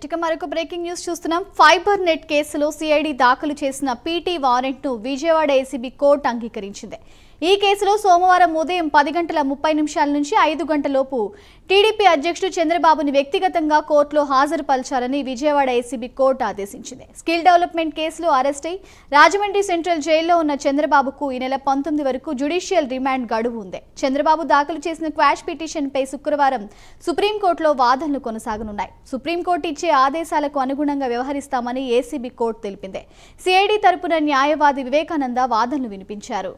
right ఇక మరొక breaking news చూస్తున్నాం ఫైబర్ నెట్ కేసులో సిఐడి దాఖలు చేసిన పీటీ వారెంట్ ను విజయవాడ ఏసీబీ కోర్టు అంగీకరించింది ఈ కేసులో సోమవారం ఉదయం పది గంటల ముప్పై నిమిషాల నుంచి ఐదు గంటలలోపు టీడీపీ అధ్యక్షుడు చంద్రబాబుని వ్యక్తిగతంగా కోర్టులో హాజరుపరచాలని విజయవాడ ఏసీబీ కోర్టు ఆదేశించింది స్కిల్ డెవలప్మెంట్ కేసులో అరెస్ట్ అయి రాజమండ్రి సెంట్రల్ జైల్లో ఉన్న చంద్రబాబుకు ఈ నెల పంతొమ్మిది వరకు జ్యుడిషియల్ రిమాండ్ గడువు ఉంది చంద్రబాబు దాఖలు చేసిన క్వాష్ పిటిషన్పై శుక్రవారం సుప్రీంకోర్టులో వాదనలు కొనసాగనున్నాయి సుప్రీంకోర్టు ఇచ్చే ఆదేశాలకు అనుగుణంగా వ్యవహరిస్తామని ఏసీబీ కోర్టు తెలిపింది సిఐడి తరపున న్యాయవాది వివేకానంద వాదనలు వినిపించారు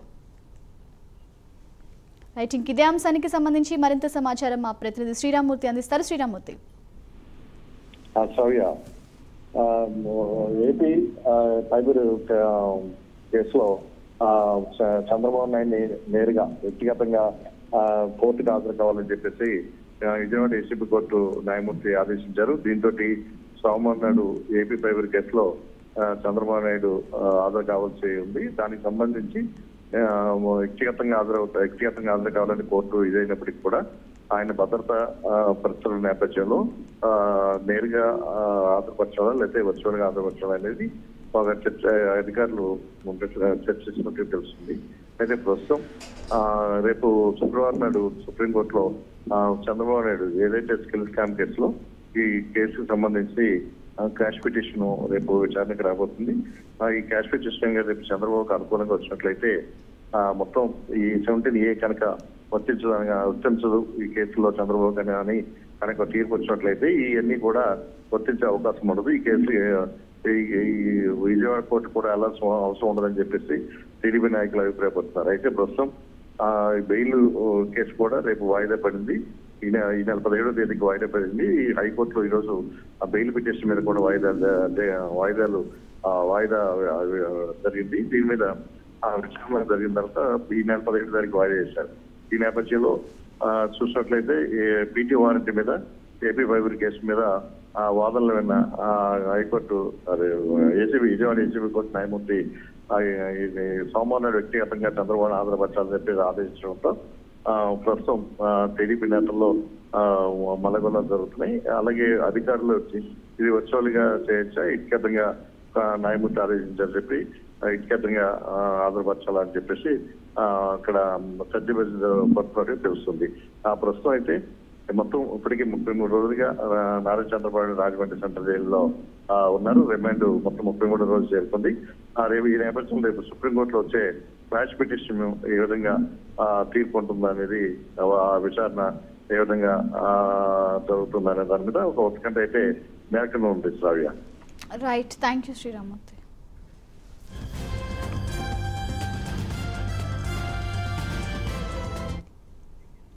రైట్ ఇంక ఇదే అంశానికి సంబంధించి మరింత సమాచారం మా ప్రతినిధి శ్రీరామ్మూర్తి అందిస్తారు శ్రీరామ్మూర్తి సౌర్య ఏపీ ఫైబర్ కేసులో ఆ, చ- చంద్రబాబు నాయుడిని నేరుగా వ్యక్తిగతంగా ఆ, కోర్టుకు హాజరు కావాలని చెప్పేసి ఆ, విజయవాడ ఏసీబీ కోర్టు న్యాయమూర్తి ఆదేశించారు దీంతో సోమవారం నాడు ఏపీ ఫైబర్ కేసులో ఆ, చంద్రబాబు నాయుడు ఆ, హాజరు కావాల్సి ఉంది దానికి సంబంధించి ఆ, వ్యక్తిగతంగా హాజరు వ్యక్తిగతంగా హాజరు కావాలని కోర్టు ఇదైనప్పటికీ కూడా ఆయన భద్రత ఆ, పరిస్థితుల నేపథ్యంలో ఆ, నేరుగా ఆ, హాజరుపరచాలా లేకపోతే వర్చువల్ గా హాజరుపరచాలా అనేది ఒక చర్చ అధికారులు చర్చించినట్టు తెలుస్తుంది అయితే ప్రస్తుతం ఆ, రేపు శుక్రవారం నాడు సుప్రీంకోర్టులో ఆ, చంద్రబాబు నాయుడు ఏదైతే స్కిల్ స్కామ్ కేసులో ఈ కేసుకు సంబంధించి క్యాష్ పిటిషన్ రేపు విచారణకు రాబోతుంది ఆ, ఈ క్యాష్ పిటిషన్ రేపు చంద్రబాబుకు అనుకూలంగా వచ్చినట్లయితే ఆ, మొత్తం ఈ సెవెంటీన్ ఏ కనుక వర్తించడానికి వర్తించదు ఈ కేసులో చంద్రబాబు గాని అని కనుక తీర్పు వచ్చినట్లయితే ఇవన్నీ కూడా వర్తించే అవకాశం ఉండదు ఈ కేసు ఈ ఈ విజయవాడ కోర్టు కూడా వెళ్ళాల్సిన అవసరం ఉండదని చెప్పేసి టీడీపీ నాయకులు అభిప్రాయపడుతున్నారు అయితే ప్రస్తుతం ఆ ఈ బెయిల్ కేసు కూడా రేపు వాయిదా పడింది ఈ నె- ఈ నెల పదిహేడో తేదీకి వాయిదా పడింది ఈ హైకోర్టులో ఈ రోజు ఆ బెయిల్ పిటిషన్ మీద కూడా వాయిదా అంటే వాయిదాలు ఆ, వాయిదా ఆ, జరిగింది దీని మీద ఆ విచారణ జరిగిన తర్వాత ఈ నెల పదిహేడు తారీఖు వాయిదా చేశారు ఈ నేపథ్యంలో ఆ, చూసినట్లయితే పీటీ వారంటీ మీద ఏపీ ఫైబర్ కేసు మీద ఆ వాదనలు విన్న ఆ, హైకోర్టు అదే ఏసీబీ విజయవాడ ఏసీబీ కోర్టు న్యాయమూర్తి ఆ, ఇది సోమవారం నాడు వ్యక్తిగతంగా చంద్రబాబు ఆంధ్రపరచాలని చెప్పి ఆదేశించడంతో ఆ, ప్రస్తుతం ఆ, టీడీపీ నేతల్లో ఆ, మలగొల్లాలు జరుగుతున్నాయి అలాగే అధికారులు వచ్చి ఇది వర్చువల్ గా చేయొచ్చా వ్యక్తిగతంగా ఆ, న్యాయమూర్తి ఆదేశించారని చెప్పి ఆ, వ్యక్తిగతంగా ఆ, ఆధారపరచాలని చెప్పేసి ఆ, అక్కడ చర్చ పడుతున్నట్టు తెలుస్తుంది ఆ ప్రస్తుతం అయితే మొత్తం ఇప్పటికీ ముప్పై మూడు రోజులుగా ఆ, నారా చంద్రబాబు నాయుడు రాజమండ్రి సెంట్రల్ జైల్లో ఆ, ఉన్నారు రిమాండ్ మొత్తం ముప్పై మూడు రోజులు చేరుకుంది ఆ రేపు ఈ నేపథ్యంలో రేపు సుప్రీంకోర్టులో వచ్చే క్వాష్ పిటిషన్ ఏ విధంగా ఆ, తీర్పు ఉంటుందా అనేది ఆ విచారణ ఏ విధంగా ఆ, జరుగుతుందనే దాని మీద ఒక ఉత్కంఠ అయితే మేరకను ఉంది Sravya right thank you Sriramamurthy